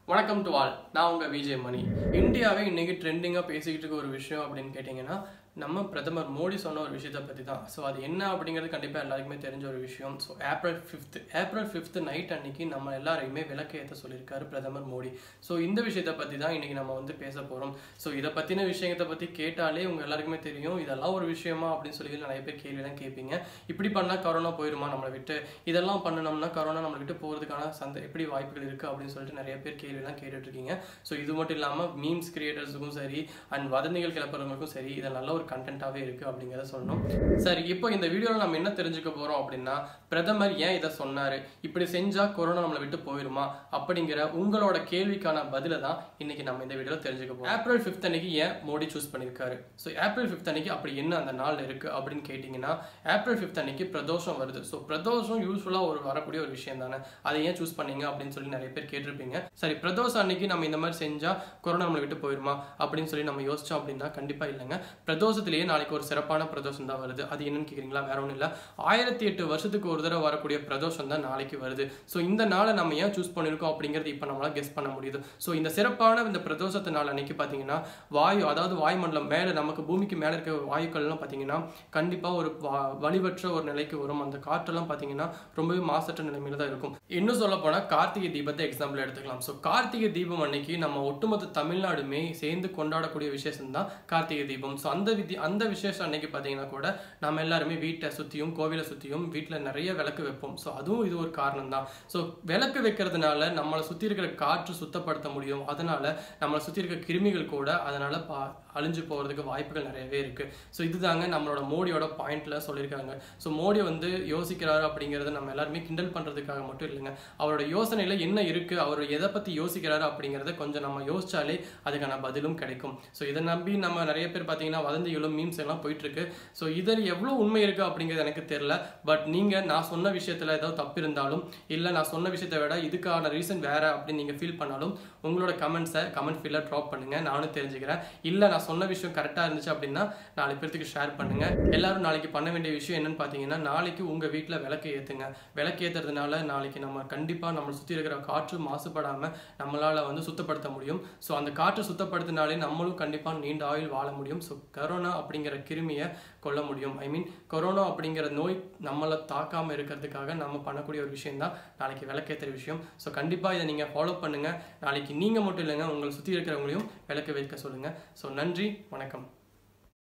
வணக்கம் to all நான் உங்க விஜய் மணி இந்தியாவே இன்னைக்கு ட்ரெண்டிங்காக பேசிக்கிட்டு இருக்க ஒரு விஷயம் அப்படின்னு கேட்டிங்கன்னா நம்ம பிரதமர் மோடி சொன்ன ஒரு விஷயத்தை பற்றி தான் ஸோ அது என்ன அப்படிங்கிறது கண்டிப்பாக எல்லாருக்குமே தெரிஞ்ச ஒரு விஷயம் so April fifth April fifth night அன்னைக்கு நம்ம எல்லாரையுமே விளக்கு ஏற்ற சொல்லியிருக்காரு பிரதமர் மோடி ஸோ இந்த விஷயத்தை பற்றி தான் இன்னைக்கு நம்ம வந்து பேச போகிறோம் ஸோ இதை பற்றின விஷயத்தை பற்றி கேட்டாலே உங்கள் எல்லாருக்குமே தெரியும் இதெல்லாம் ஒரு விஷயமா அப்படின்னு சொல்லி நிறைய பேர் கேள்வியெல்லாம் கேட்பீங்க இப்படி பண்ணால் கொரோனா போயிருமா நம்மளை விட்டு இதெல்லாம் பண்ணணும்னா கொரோனா நம்மளை விட்டு போகிறதுக்கான சந்த எப்படி வாய்ப்புகள் இருக்குது அப்படின்னு சொல்லிட்டு நிறைய பேர் கேள்வியெல்லாம் கேட்டுட்டு இருக்கீங்க ஸோ இது மட்டும் இல்லாமல் மீம்ஸ் கிரியேட்டர்ஸுக்கும் சரி அண்ட் வதந்திகள் கிளப்புறவங்களுக்கும் சரி இது நல்ல ஒரு கண்டென்ட்டாகவே இருக்குது அப்படிங்கிறத சொல்லணும் சரி இப்போ இந்த வீடியோவில் நம்ம என்ன தெரிஞ்சுக்க போகிறோம் அப்படின்னா பிரதமர் ஏன் இதை சொன்னார் இப்படி செஞ்சால் கொரோனா நம்மளை விட்டு போயிருமா அப்படிங்கிற உங்களோட கேள்விக்கான பதிலை தான் இன்னைக்கு நம்ம இந்த வீடியோவில் தெரிஞ்சுக்க போகிறோம் ஏப்ரல் ஃபிஃப்த் அன்னைக்கு ஏன் மோடி சூஸ் பண்ணியிருக்காரு ஸோ ஏப்ரல் ஃபிஃப்த் அன்னைக்கு அப்படி என்ன அந்த நாள் இருக்குது அப்படின்னு கேட்டிங்கன்னா ஏப்ரல் ஃபிஃப்த் அன்னைக்கு பிரதோஷம் வருது ஸோ பிரதோஷம் யூஸ்ஃபுல்லாக ஒரு வரக்கூடிய ஒரு விஷயம் தானே அதை ஏன் சூஸ் பண்ணீங்க அப்படின்னு சொல்லி நிறைய பேர் கேட்டிருப்பீங்க சரி பிரதோஷம் அன்னைக்கு நம்ம இந்த மாதிரி செஞ்சால் கொரோனா நம்மளை விட்டு போயிருமா அப்படின்னு சொல்லி நம்ம யோசிச்சோம் அப்படின்னா கண்டிப்பாக இல்லைங்க பிரதோஷத்திலேயே நாளைக்கு ஒரு சிறப்பான பிரதோஷம் தான் வருது அது என்னன்னு கேட்குறீங்களா வேற ஒன்றும் இல்லை ஆயிரத்தி எட்டு வருஷத்துக்கு ஒரு தடவை வரக்கூடிய பிரதோஷம் தான் நாளைக்கு வருது ஸோ இந்த நாளை நம்ம ஏன் சூஸ் பண்ணியிருக்கோம் அப்படிங்கிறது இப்போ நம்மளால் கெஸ் பண்ண முடியுது ஸோ இந்த சிறப்பான இந்த பிரதோஷத்து நாள் அன்னைக்கு பார்த்தீங்கன்னா வாயு அதாவது வாயுமண்டலம் மேலே நமக்கு பூமிக்கு மேலே இருக்க வாயுக்கள்லாம் பார்த்தீங்கன்னா கண்டிப்பாக ஒரு வா- வலிவற்ற ஒரு நிலைக்கு வரும் அந்த காற்றெல்லாம் பார்த்தீங்கன்னா ரொம்பவே மாசற்ற நிலைமையில தான் இருக்கும் இன்னும் சொல்ல போனால் கார்த்திகை தீபத்தை எக்ஸாம்பிள் எடுத்துக்கலாம் ஸோ கார்த்திகை தீபம் அன்னைக்கு நம்ம ஒட்டுமொத்த தமிழ்நாடுமே சேர்ந்து கொண்டாடக்கூடிய விசேஷம் தான் கார்த்திகை தீபம் ஸோ அந்த விதி அந்த விசேஷம் அன்னைக்கு பார்த்தீங்கன்னா கூட நம்ம எல்லாருமே வீட்டை சுற்றியும் கோவிலை சுற்றியும் வீட்டில் நிறைய விளக்கு வைப்போம் ஸோ அதுவும் இது ஒரு காரணம் தான் ஸோ விளக்கு வைக்கிறதுனால நம்மளை சுற்றி இருக்கிற காற்று சுத்தப்படுத்த முடியும் அதனால நம்மளை சுற்றி இருக்க கிருமிகள் கூட அதனால பா அழிஞ்சு போகிறதுக்கு வாய்ப்புகள் நிறையவே இருக்கு ஸோ இதுதாங்க நம்மளோட மோடியோட பாயிண்ட்ல சொல்லியிருக்காங்க ஸோ மோடி வந்து யோசிக்கிறாரு அப்படிங்கிறத நம்ம எல்லாருமே கிண்டல் பண்ணுறதுக்காக மட்டும் இல்லைங்க அவரோட யோசனையில் என்ன இருக்கு அவர் எதை பற்றி யோசிக்கிறாரு அப்படிங்கிறத கொஞ்சம் நம்ம யோசிச்சாலே அதுக்கான பதிலும் கிடைக்கும் ஸோ இதை நம்பி நம்ம நிறைய பேர் பார்த்தீங்கன்னா வதந்திகளும் மீம்ஸ் எல்லாம் போயிட்டு இருக்கு ஸோ இதில் எவ்வளோ உண்மை இருக்கு அப்படிங்கிறது எனக்கு தெரியல பட் நீங்கள் நான் சொன்ன விஷயத்தில் ஏதாவது தப்பு இருந்தாலும் இல்லை நான் சொன்ன விஷயத்தை விட இதுக்கான ரீசன் வேற அப்படின்னு நீங்கள் ஃபீல் பண்ணாலும் உங்களோட கமெண்ட்ஸை கமெண்ட் ஃபீல்டில் ட்ராப் பண்ணுங்க நானும் தெரிஞ்சுக்கிறேன் இல்லை நான் சொன்ன விஷயம் கரெக்டாக இருந்துச்சு அப்படின்னா நாலு பேர்த்துக்கு ஷேர் பண்ணுங்க எல்லாரும் நாளைக்கு பண்ண வேண்டிய விஷயம் என்னன்னு பார்த்தீங்கன்னா நாளைக்கு உங்கள் வீட்டில் விளக்கு ஏற்றுங்க விளக்கு ஏற்றுறதுனால நாளைக்கு நம்ம கண்டிப்பாக நம்மளை சுற்றி இருக்கிற காற்று மாசுபடாமல் நம்மளால் வந்து சுத்தப்படுத்த முடியும் ஸோ அந்த காற்று சுத்தப்படுத்தினாலே நம்மளும் கண்டிப்பாக நீண்ட ஆயுள் வாழ முடியும் ஸோ கரோனா அப்படிங்கிற கிருமியை கொல்ல முடியும் ஐ மீன் கொரோனா அப்படிங்கிற நோய் நம்மளை தாக்காமல் இருக்கிறதுக்காக நம்ம பண்ணக்கூடிய ஒரு விஷயம் தான் நாளைக்கு விளக்கேற்றுற விஷயம் ஸோ கண்டிப்பாக இதை நீங்கள் ஃபாலோ பண்ணுங்கள் நாளைக்கு நீங்கள் மட்டும் இல்லைங்க உங்களை சுற்றி இருக்கிறவங்களையும் விளக்கு வைக்க சொல்லுங்கள் ஸோ நன்றி வணக்கம்